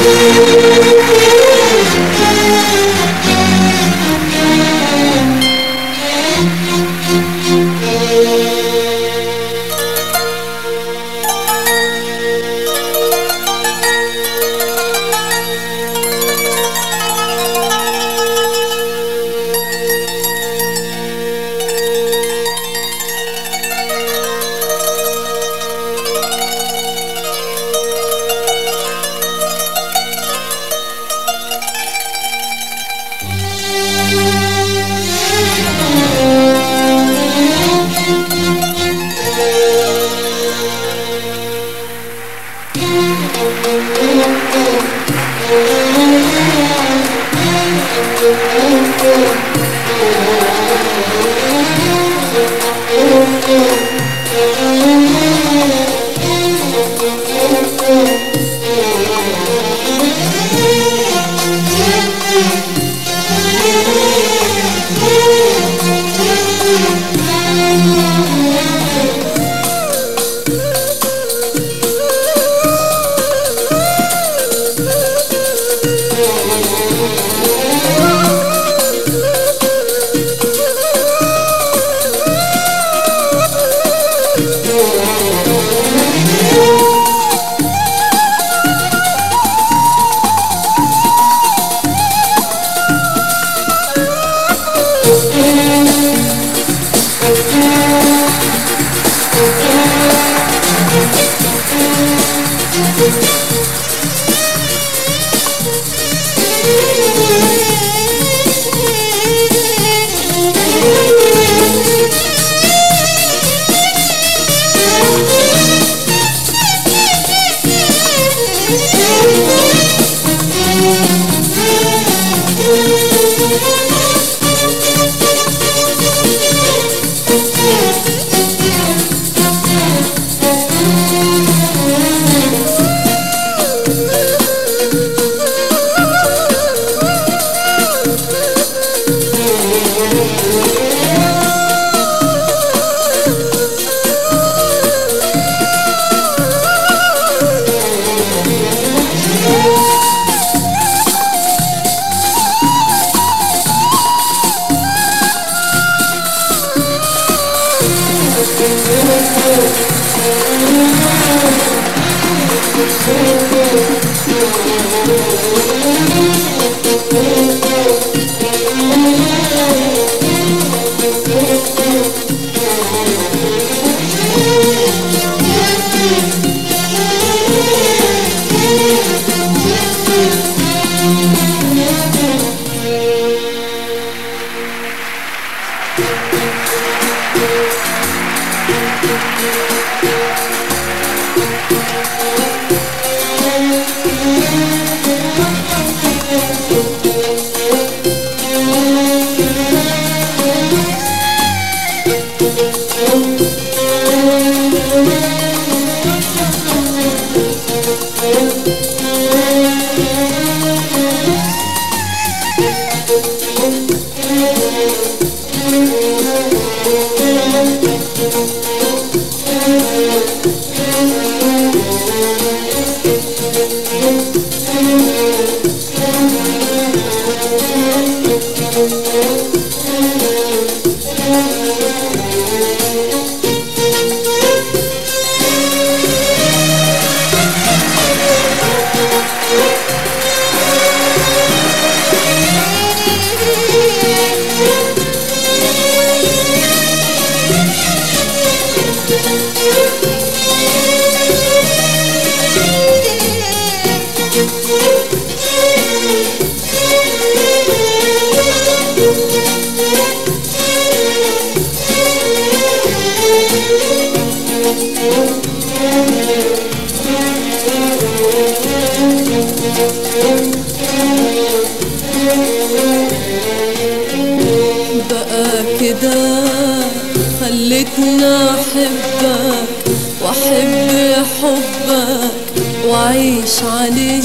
بقى كده خلتني احبك واحب حبك واعيش عليه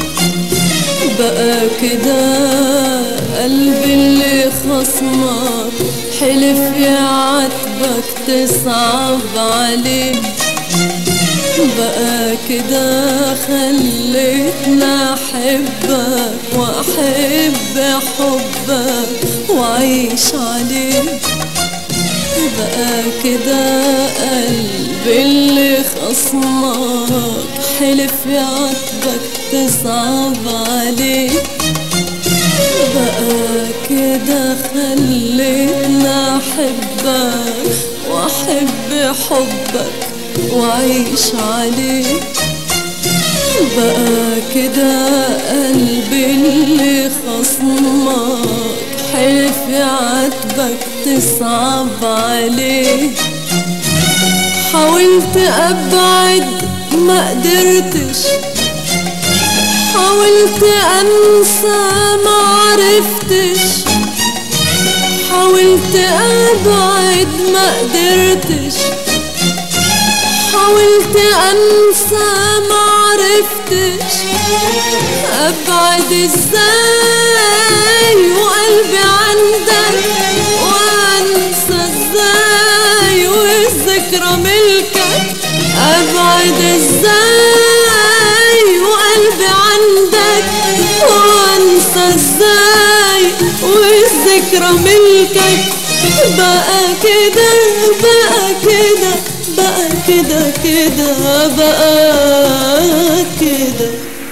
بقى كده قلبي اللي خصمك حلف يعاتبك تصعب عليه بقى كده خلتنا أحبك وأحب حبك وأعيش عليك بقى كده قلبي اللي خصمك حلف يعاتبك تصعب عليك بقى كده خليتنا أحبك وأحب حبك وأعيش عليك بقى كده قلبي اللي خصمك حلف يعاتبك تصعب عليه حاولت ابعد ما قدرتش حاولت انسى ما عرفتش حاولت ابعد ما قدرتش حاولت انسى ما عرفتش ابعد ازاي وقلبي عندك وانسى ازاي والذكرى ملكك ابعد ازاي وقلبي عندك وانسى ازاي والذكرى ملكك بقى كده بقى كده بقى كده كده بقى كده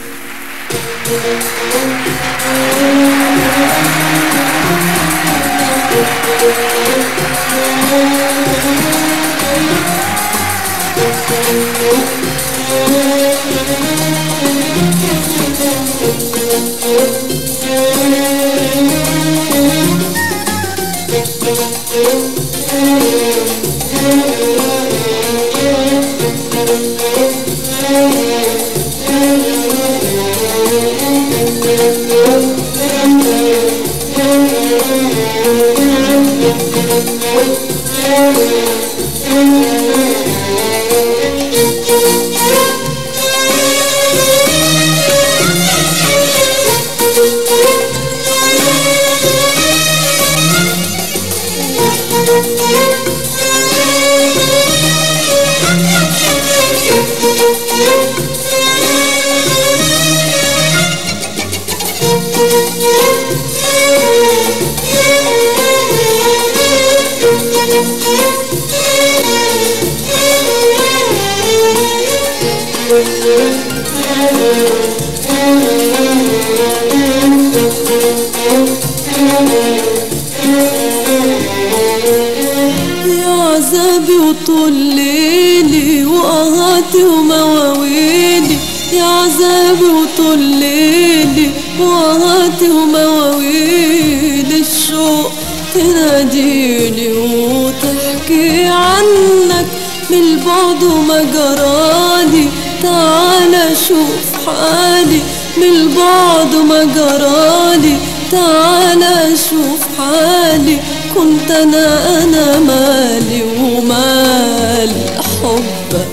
يا عذابي وطول ليلي وقهاتي ومواويلي يا عذابي وطول ليلي وقهاتي ومواويلي الشوق تناديلي وتحكي عنك من البعد وما جرالي تعالى شوف حالي من البعد وما جرالي تعالى شوف حالي كنت انا انا مالي ومال حبك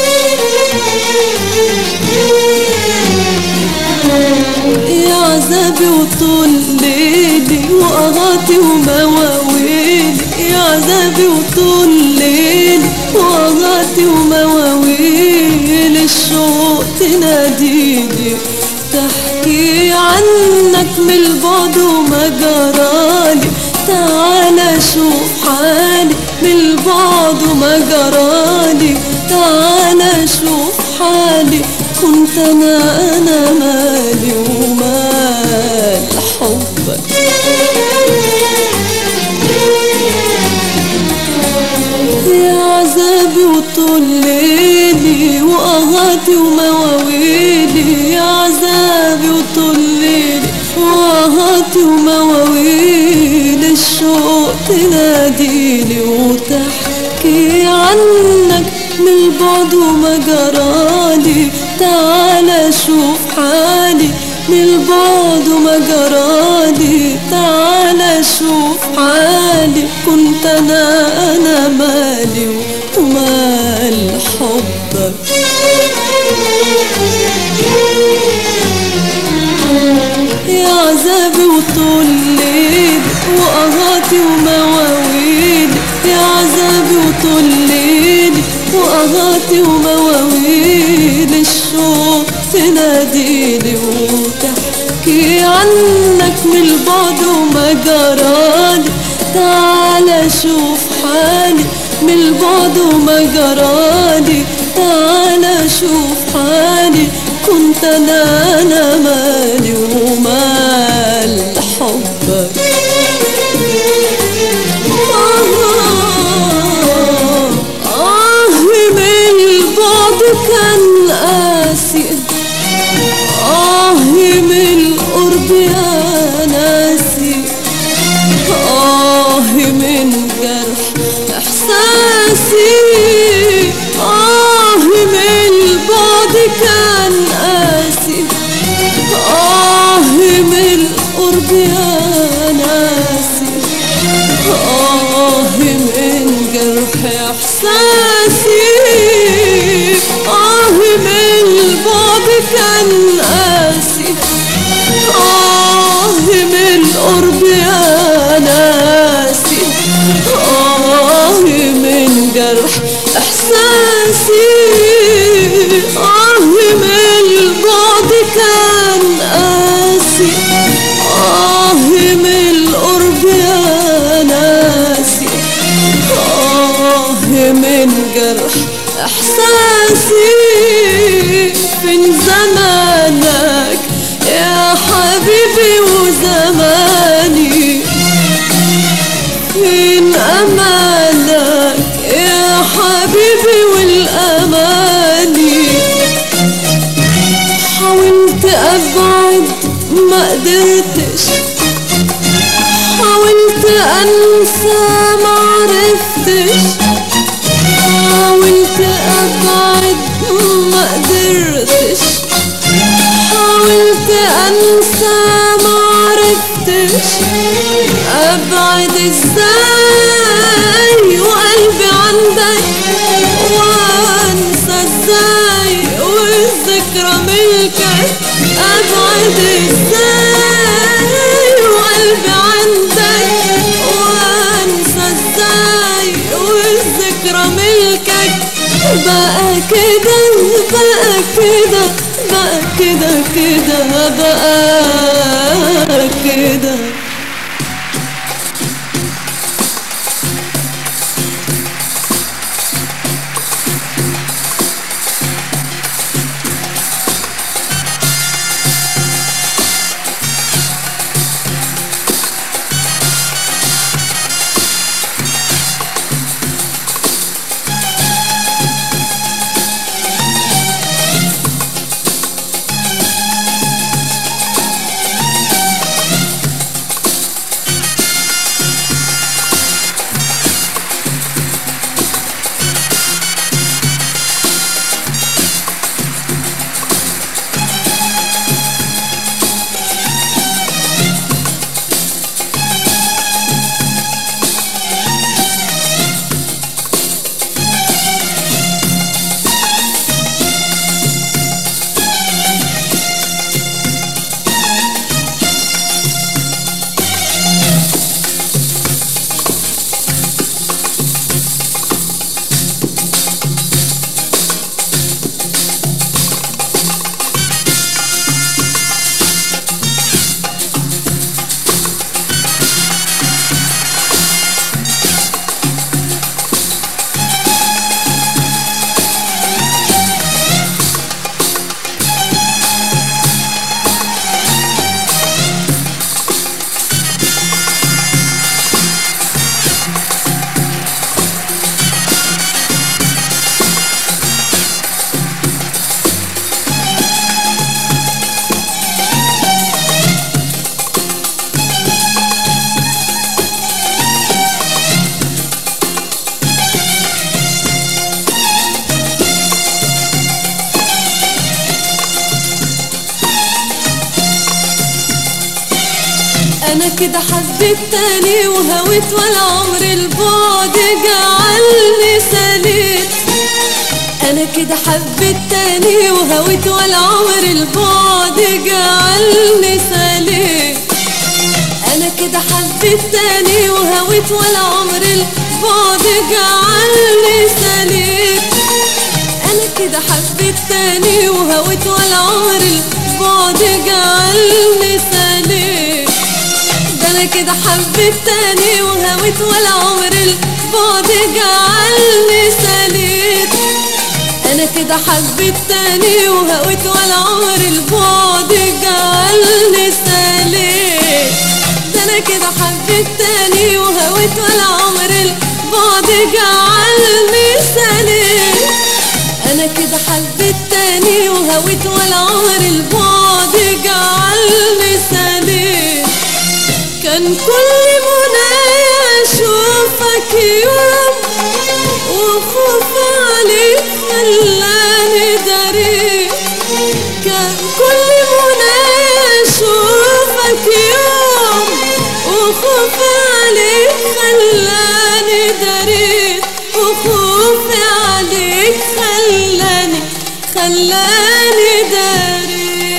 يا عذابي وطول ليلي وقهاتي ومواويلي يا عذابي وطول ليلي وقهاتي ومواويلي الشوق تناديلي تحكي عنك من البعد وما جرالي تعالى شوف حالي من البعد وما جرالي تعالى شوف حالي كنت انا انا مالي ومال حبك يا عذابي وطول ليلي وقهاتي ومواويلي يا عذابي وطول ليلي وقهاتي ومواويلي الشوق تناديلي وتحكي عنك من البعد وما جرالي تعالى شوف حالي من البعد وما جرالي تعالى شوف حالي كنت انا انا مالي ومال حبك يا عذابي وطول ليلي وقهاتي ومواويلي يا عذابي وطول ليلي وقهاتي ومواويلي الشوق تناديلي وتحكي عنك من البعد وما جرالي تعالى شوف حالي من البعد وما جرالي تعالى شوف حالي كنت انا انا مالي ومال حبك آه آه من البعد كان قاسي آه من القرب يا ناسي آه من جرح إحساسي آه من البعد كان قاسي آه من القرب يا ناسي آه من جرح إحساسي آه من البعد كان قاسي آه من القرب يا ناسي آه من جرح إحساسي آه من البعد كان قاسي آه من القرب يا ناسي آه من جرح إحساسي فين زمانك يا حبيبي وزماني فين أمانك يا حبيبي والأماني حاولت أبعد ما قدرتش حاولت أنسى ما عرفتش حاولت أبعد ما قدرتش حاولت أنسى ما عرفتش أبعد إزاي وقلبي عندك وأنسى إزاي والذكرى ملكك أبعد إزاي وقلبي عندك وأنسى إزاي والذكرى ملكك بقى كده بقى كده بقى كده كده بقى كده انا كده حبيت تاني وهويت ولا عمر البعد جعلني سليت انا كده حبيت تاني وهويت ولا عمر البعد جعلني سليت انا كده حبيت تاني وهويت ولا عمر البعد جعلني سليت انا كده حبيت تاني وهويت ولا عمر البعد جعلني سليت انا كده حبيت تاني وهويت ولا عمر البعد جعلني سليت انا كده حبيت تاني وهويت ولا عمر البعد جعلني سليت ده انا كده حبيت تاني وهويت ولا عمر البعد جعلني سليت انا كده حبيت تاني وهويت ولا عمر البعد جعلني سليم كان كل منايا اشوفك يوم وخوف عليك خلاني دريت كان كل منايا اشوفك يوم وخوف عليك خلاني دريت وخوفي عليك خلاني خلاني دريت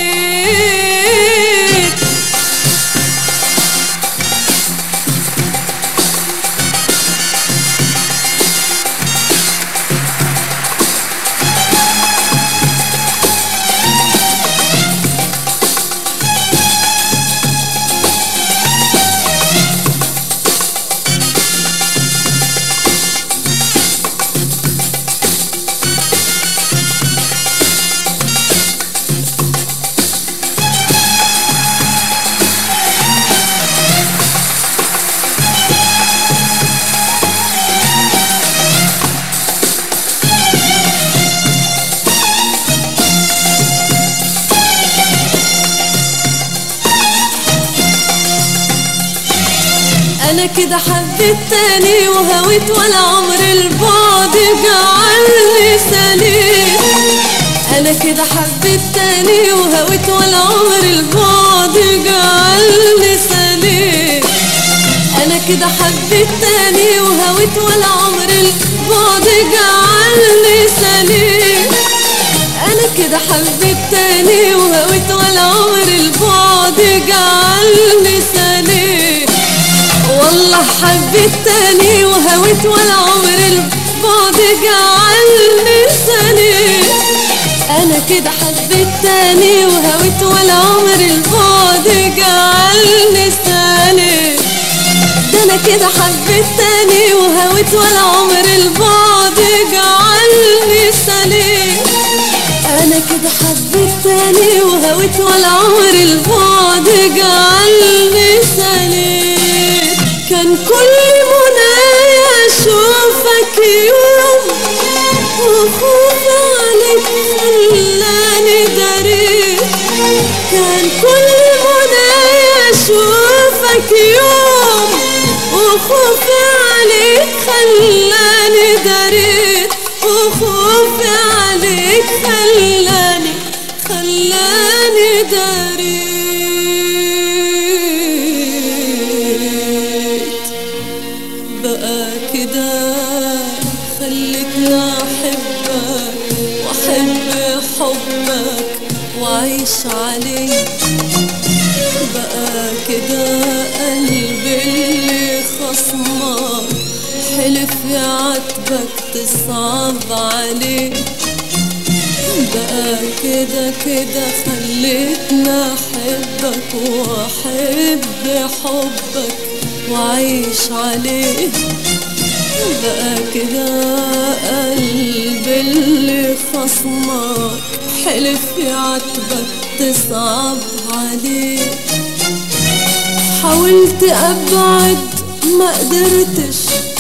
انا كده حبيت تاني وهويت ولا عمر البعد جعلني سليم انا كده حبيت تاني وهويت ولا عمر البعد جعلني سليم انا كده حبيت تاني وهويت ولا عمر البعد جعلني سليم انا كده حبيت تاني وهويت ولا عمر البعد جعلني سليم والله حبيت تاني وهويت ولا عمر البعد جعلني سليم انا كده حبيت تاني وهويت ولا عمر البعد جعلني سليم ده انا كده حبيت تاني وهويت ولا عمر البعد جعلني سليم انا كده حبيت تاني وهويت ولا عمر البعد جعلني سليم كان كل منايا اشوفك يوم وخوف عليك خلاني دريت كان كل منايا اشوفك يوم وخوف عليك خلاني دريت وخوف عليك خلاني خلاني دريت بقى كده خلتني احبك واحب حبك واعيش عليك بقى كده قلبي اللي خصمك حلف يعاتبك تصعب عليه بقى كده كده خليتني احبك واحب حبك واعيش عليه بقى كده قلبي اللي خصمك حلف يعاتبك تصعب عليه حاولت ابعد ما قدرتش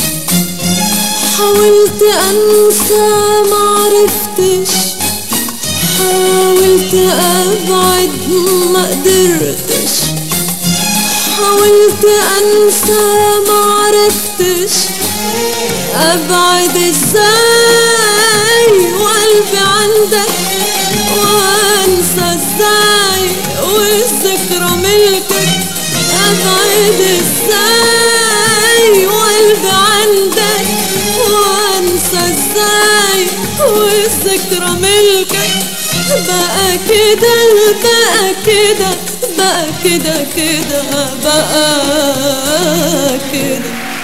حاولت انسى ما عرفتش حاولت ابعد ما قدرتش حاولت انسى ما عرفتش ابعد ازاي وقلبي عندك وانسى ازاي والذكرى ملكك ابعد ازاي وقلبي عندك وانسى ازاي والذكرى ملكك بقى كده بقى كده بقى كده كده بقى كده